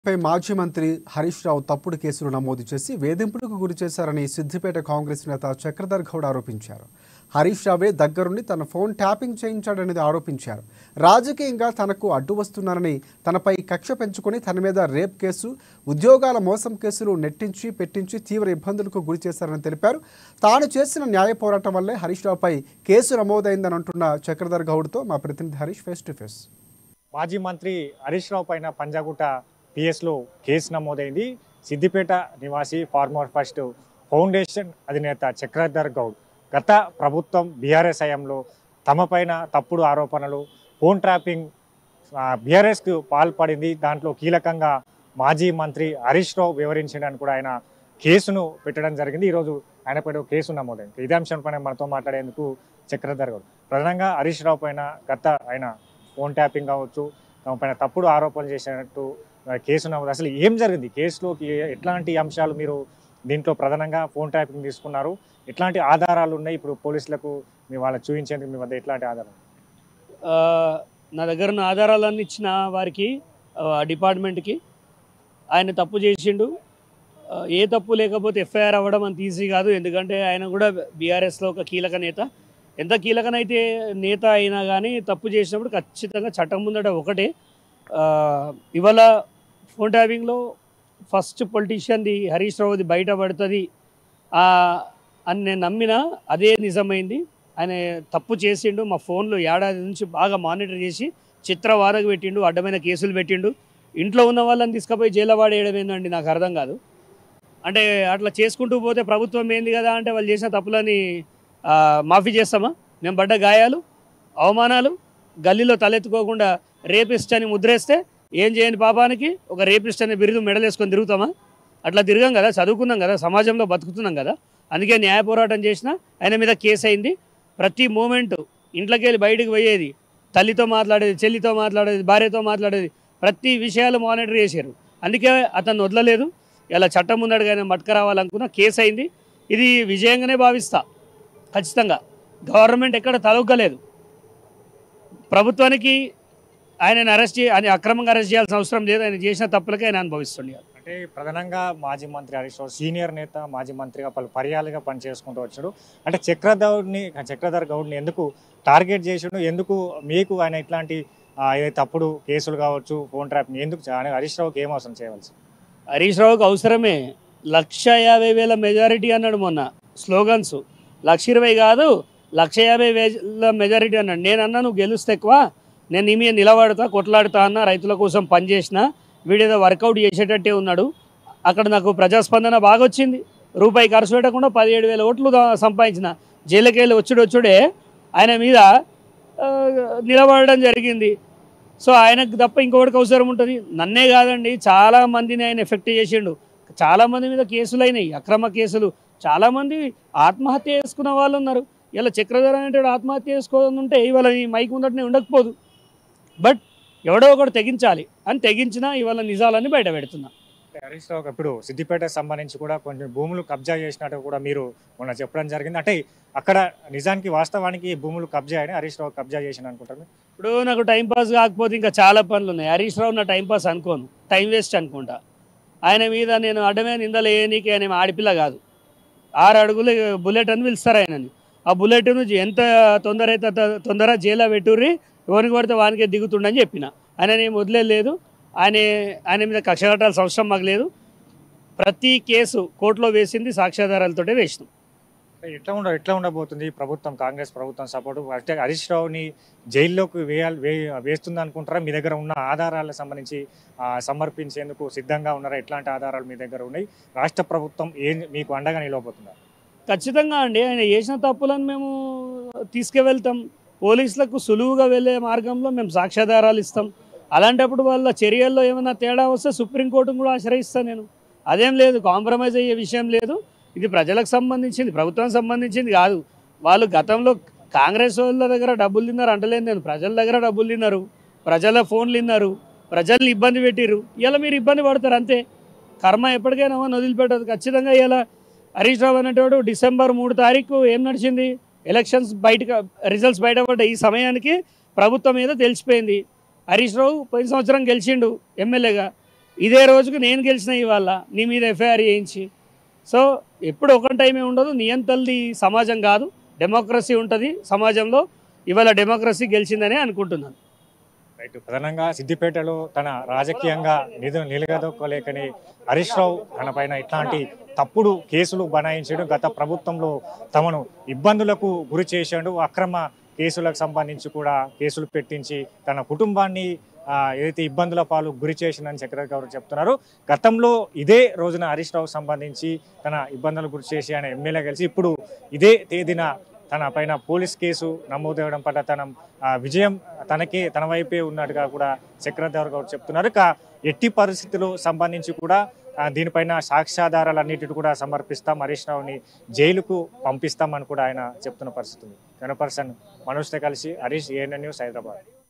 పై మాజీ మంత్రి హరీష్ రావు తప్పుడు కేసులు నమోదు చేసి వేధింపులకు గురి చేశారని సిద్దిపేట కాంగ్రెస్ నేత చక్రధర్ గౌడ్ ఆరోపించారు హరీష్ రావే దగ్గరుండి తన ఫోన్ ట్యాపింగ్ చేయించాడనేది ఆరోపించారు రాజకీయంగా తనకు అడ్డు వస్తున్నారని తనపై కక్ష పెంచుకొని తన మీద రేప్ కేసు ఉద్యోగాల మోసం కేసులు నెట్టించి పెట్టించి తీవ్ర ఇబ్బందులకు గురి చేశారని తెలిపారు తాను చేసిన న్యాయ పోరాటం వల్లే హరీష్ రావుపై కేసు నమోదైందని అంటున్న చక్రధర్ గౌడ్తో మా ప్రతినిధి హరీష్ ఫేస్ టు ఫేస్ మాజీ మంత్రి హరీష్ రావు పైన పంజాగుట్ట పిఎస్లో కేసు నమోదైంది సిద్దిపేట నివాసి ఫార్మర్ ఫస్ట్ ఫౌండేషన్ అధినేత చక్రధర్ గౌడ్ గత ప్రభుత్వం బీఆర్ఎస్ హయాంలో తమ పైన తప్పుడు ఆరోపణలు ఫోన్ ట్రాపింగ్ బీఆర్ఎస్కు పాల్పడింది దాంట్లో కీలకంగా మాజీ మంత్రి హరీష్ రావు వివరించడానికి కూడా ఆయన కేసును పెట్టడం జరిగింది ఈరోజు ఆయన పైన కేసు నమోదైంది ఇదే అంశం పైన మనతో మాట్లాడేందుకు చక్రధర్ గౌడ్ ప్రధానంగా హరీష్ రావు పైన గత ఆయన ఫోన్ ట్యాపింగ్ కావచ్చు తమ పైన తప్పుడు ఆరోపణలు చేసినట్టు ఆ, కేసు నమోదు అసలు ఏం జరిగింది కేసులోకి ఏ- ఎట్లాంటి అంశాలు మీరు దీంట్లో ప్రధానంగా ఫోన్ ట్యాపింగ్ తీసుకున్నారు ఎట్లాంటి ఆధారాలు ఉన్నాయి ఇప్పుడు పోలీసులకు మీ వాళ్ళకి చూపించేందుకు మీ వద్ద ఎట్లాంటి ఆధారాలు ఆ, నా దగ్గర ఉన్న ఆధారాలన్నీ ఇచ్చిన వారికి ఆ, డిపార్ట్మెంట్కి ఆయన తప్పు చేసిండు ఆ, ఏ తప్పు లేకపోతే ఎఫ్ఐఆర్ అవ్వడం అంత ఈజీ కాదు ఎందుకంటే ఆయన కూడా బీఆర్ఎస్లో ఒక కీలక నేత ఎంత కీలకనైతే నేత అయినా కానీ తప్పు చేసినప్పుడు ఖచ్చితంగా చట్టం ముందట ఒకటే ఆ, ఇవాళ ఫోన్ ట్యాపింగ్లో ఫస్ట్ పొలిటీషియన్ది హరీష్ రావుది బయటపడుతుంది ఆ, అని నేను నమ్మిన అదే నిజమైంది ఆయన తప్పు చేసిండు మా ఫోన్లో ఏడాది నుంచి బాగా మానిటర్ చేసి చిత్రవాదకు పెట్టిండు అడ్డమైన కేసులు పెట్టిండు ఇంట్లో ఉన్న వాళ్ళని తీసుకుపోయి జైల్లో వాడేయడం ఏందండి నాకు అర్థం కాదు అంటే అట్లా చేసుకుంటూ పోతే ప్రభుత్వం ఏంది కదా అంటే వాళ్ళు చేసిన తప్పులని ఆ, మాఫీ చేస్తామా మేము పడ్డ గాయాలు అవమానాలు గల్లీలో తలెత్తుకోకుండా రేపిస్ట్ అని ముద్రేస్తే ఏం చేయని పాపానికి ఒక రేపిస్ట్ అనే బిరుదు మెడలేసుకొని తిరుగుతామా అట్లా తిరగం కదా చదువుకున్నాం కదా సమాజంలో బతుకుతున్నాం కదా అందుకే న్యాయ పోరాటం చేసిన ఆయన మీద కేసు అయింది ప్రతి మూమెంట్ ఇంట్లోకి వెళ్ళి బయటకు పోయేది తల్లితో మాట్లాడేది చెల్లితో మాట్లాడేది భార్యతో మాట్లాడేది ప్రతి విషయాలు మానిటర్ చేశారు అందుకే అతను వదలలేదు ఇలా చట్టం ముందడుగానే మట్క రావాలనుకున్న కేసు అయింది ఇది విజయంగానే భావిస్తా ఖచ్చితంగా గవర్నమెంట్ ఎక్కడ తలొగ్గలేదు ప్రభుత్వానికి ఆయనను అరెస్ట్ చే ఆయన అక్రమంగా అరెస్ట్ చేయాల్సిన అవసరం లేదు ఆయన చేసిన తప్పులకే ఆయన అనుభవిస్తుండే అంటే ప్రధానంగా మాజీ మంత్రి హరీష్ రావు సీనియర్ నేత మాజీ మంత్రిగా పలు పర్యాలుగా పనిచేసుకుంటూ వచ్చాడు అంటే చక్రధౌడ్ని చక్రధర్ గౌడ్ని ఎందుకు టార్గెట్ చేసిండు ఎందుకు మీకు ఆయన ఇట్లాంటి ఆ, ఏదైతే తప్పుడు కేసులు కావచ్చు ఫోన్ ట్రాప్ ఎందుకు చా- హరీష్ రావుకి ఏం అవసరం చేయవలసి హరీష్ రావుకి అవసరమే లక్ష యాభై వేల మెజారిటీ అన్నాడు మొన్న స్లోగన్స్ లక్ష ఇరవై కాదు లక్ష యాభై వేల మెజారిటీ అన్నాడు నేను అన్నా నువ్వు గెలుస్తే ఎక్కువ నేను నీ మీద నిలబడతా కొట్లాడుతా అన్న రైతుల కోసం పనిచేసిన వీడేదో వర్కౌట్ చేసేటట్టే ఉన్నాడు అక్కడ నాకు ప్రజాస్పందన బాగా వచ్చింది రూపాయి ఖర్చు పెట్టకుండా పదిహేడు వేల ఓట్లు దా- సంపాదించిన జైలుకి వెళ్ళి వచ్చుడు వచ్చుడే ఆయన మీద ఆ, నిలబడడం జరిగింది సో ఆయనకు తప్ప ఇంకొకటికి అవసరం ఉంటుంది నన్నే కాదండి చాలా మందిని ఆయన ఎఫెక్ట్ చేసిండు చాలా మంది మీద కేసులు అయినాయి అక్రమ కేసులు చాలా మంది ఆత్మహత్య చేసుకున్న వాళ్ళు ఉన్నారు ఇలా చక్రధర అనేటాడు ఆత్మహత్య చేసుకోవాలని ఉంటే ఇవాళ ఈ మైక్ ముందటనే ఉండకపోదు బట్ ఎవడో ఒకడు తెగించాలి అని తెగించినా ఇవాళ నిజాలన్నీ బయట పెడుతున్నా హరీష్ రావు ఇప్పుడు సిద్దిపేటకు సంబంధించి కూడా కొంచెం భూములు కబ్జా చేసినట్టు కూడా మీరు మొన్న చెప్పడం జరిగింది అంటే అక్కడ నిజానికి వాస్తవానికి ఈ భూములు కబ్జా అని హరీష్ రావు కబ్జా చేసిన అనుకుంటారు ఇప్పుడు నాకు టైం పాస్ కాకపోతే ఇంకా చాలా పనులు ఉన్నాయి హరీష్ రావు నా టైం పాస్ అనుకోను టైం వేస్ట్ అనుకుంటా ఆయన మీద నేను అడ్డమే నిందలు వేయనీకి ఆయన ఆడపిల్ల కాదు ఆరు అడుగులు బుల్లెట్ అని పిలుస్తారు ఆయనని ఆ బుల్లెట్ నుంచి ఎంత తొందర అయితే అంత తొందర జైల్లో పెట్టుర్రి ఎవరికి పడితే వానికే దిగుతుండని చెప్పిన ఆయన ఏం వదిలేదు ఆయన ఆయన మీద కక్ష కట్టాల్సిన అవసరం మాకు లేదు ప్రతి కేసు కోర్టులో వేసింది సాక్ష్యాధారాలతోటే వేసినాం ఎట్లా ఉండ ఎట్లా ఉండబోతుంది ఈ ప్రభుత్వం కాంగ్రెస్ ప్రభుత్వం సపోర్ట్ అంటే హరీష్ రావుని జైల్లోకి వేయాలి వే వేస్తుంది అనుకుంటారా మీ దగ్గర ఉన్న ఆధారాలకు సంబంధించి ఆ, సమర్పించేందుకు సిద్ధంగా ఉన్నారా ఎట్లాంటి ఆధారాలు మీ దగ్గర ఉన్నాయి రాష్ట్ర ప్రభుత్వం ఏం మీకు అండగా నిలవబోతుందా ఖచ్చితంగా అండి ఆయన చేసిన తప్పులను మేము తీసుకువెళ్తాం పోలీసులకు సులువుగా వెళ్ళే మార్గంలో మేము సాక్ష్యాధారాలు ఇస్తాం అలాంటప్పుడు వాళ్ళ చర్యల్లో ఏమైనా తేడా వస్తే సుప్రీంకోర్టును కూడా ఆశ్రయిస్తాను నేను అదేం లేదు కాంప్రమైజ్ అయ్యే విషయం లేదు ఇది ప్రజలకు సంబంధించింది ప్రభుత్వానికి సంబంధించింది కాదు వాళ్ళు గతంలో కాంగ్రెస్ వాళ్ళ దగ్గర డబ్బులు తిన్నారు అంటలేదు నేను ప్రజల దగ్గర డబ్బులు తిన్నారు ప్రజల ఫోన్లు తిన్నారు ప్రజల్ని ఇబ్బంది పెట్టిర్రు ఇలా మీరు ఇబ్బంది పడతారు అంతే కర్మ ఎప్పటికైనా అవన్నీ వదిలిపెట్టదు ఖచ్చితంగా ఇలా హరీష్ రావు అనేటోడు డిసెంబర్ మూడు తారీఖు ఏం నడిచింది ఎలక్షన్స్ బయటకు రిజల్ట్స్ బయటపడ్డ ఈ సమయానికి ప్రభుత్వం మీద తెలిసిపోయింది హరీష్ రావు పోయిన సంవత్సరం గెలిచిండు ఎమ్మెల్యేగా ఇదే రోజుకు నేను గెలిచిన ఇవాళ నీ మీద ఎఫ్ఐఆర్ చేయించి సో ఎప్పుడు ఒక టైమే ఉండదు నియంతల్ది సమాజం కాదు డెమోక్రసీ ఉంటుంది సమాజంలో ఇవాళ డెమోక్రసీ గెలిచిందని అనుకుంటున్నాను రైట్ ప్రధానంగా సిద్దిపేటలో తన రాజకీయంగా నిధులు నిలగదొక్కలేకని హరీష్ రావు తన పైన ఇట్లాంటి తప్పుడు కేసులు బనాయించడం గత ప్రభుత్వంలో తమను ఇబ్బందులకు గురి చేశాడు అక్రమ కేసులకు సంబంధించి కూడా కేసులు పెట్టించి తన కుటుంబాన్ని ఆ, ఏదైతే ఇబ్బందుల పాలు గురి చేసిందని చక్రవర్తి గారు చెప్తున్నారు గతంలో ఇదే రోజున హరీష్ రావు సంబంధించి తన ఇబ్బందులు గురి చేసి ఆయన ఎమ్మెల్యే కలిసి ఇప్పుడు ఇదే తేదీన తన పైన పోలీస్ కేసు నమోదవడం పట్ల తన ఆ, విజయం తనకే తన వైపే ఉన్నట్టుగా కూడా చక్రధర్ గౌడ్ చెప్తున్నారు ఇక ఎట్టి పరిస్థితులు సంబంధించి కూడా ఆ, దీనిపైన సాక్ష్యాధారాలన్నిటిని కూడా సమర్పిస్తాం హరీష్ రావుని జైలుకు పంపిస్తామని కూడా ఆయన చెప్తున్న పరిస్థితి ఉంది పర్సన్ మనోజ్తో కలిసి హరీష్ ఏఎన్ఎన్ న్యూస్ హైదరాబాద్